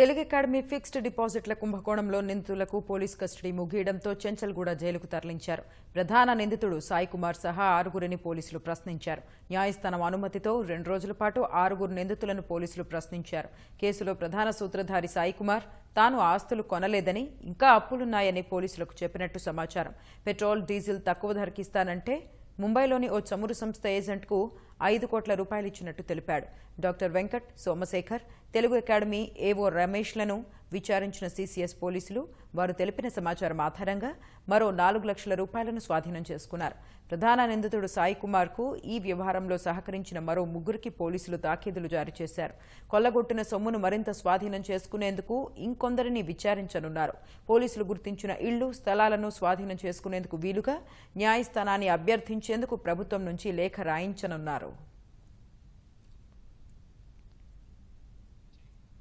Telugu academy fixed డిపాజిట్ల కుంభకోణంలో నిందితులకు పోలీస్ కస్టడీ ముగియడంతో చెంచల్గూడ జైలుకు తరలించారు ప్రధాన నిందితుడు సాయి కుమార్ సహా ఆరుగురిని పోలీసులు ప్రశ్నించారు న్యాయస్థానం అనుమతితో రెండు రోజుల పాటు ఆరుగురు నిందితులను పోలీసులు ప్రశ్నించారు కేసులో ప్రధాన సూత్రధారి సాయి కుమార్ తాను ఆస్తులు కొనలేదని ఇంకా అప్పులున్నాయని పోలీసులకు చెప్పినట్టు సమాచారం పెట్రోల్ డీజిల్ తక్కువ ధరకిస్తానంటే ముంబైలోని ఓ చమురు సంస్థ ఏజెంట్కు ఐదు కోట్ల రూపాయలు ఇచ్చినట్టు తెలిపాడు doctor Venkat Somasekhar Telugu academy AO రమేష్లను విచారించిన సీసీఎస్ పోలీసులు వారు తెలిపిన సమాచారం ఆధారంగా మరో నాలుగు లక్షల రూపాయలను స్వాధీనం చేసుకున్నారు ప్రధాన నిందితుడు సాయి కుమార్కు ఈ వ్యవహారంలో సహకరించిన మరో ముగ్గురికి పోలీసులు తాకీదులు జారీ చేశారు కొల్లగొట్టిన సొమ్మును మరింత స్వాధీనం చేసుకునేందుకు ఇంకొందరిని విచారించనున్నారు పోలీసులు గుర్తించిన ఇళ్లు స్థలాలను స్వాధీనం చేసుకునేందుకు వీలుగా న్యాయస్థానాన్ని అభ్యర్థించేందుకు ప్రభుత్వం నుంచి లేఖ రాయించనున్నారు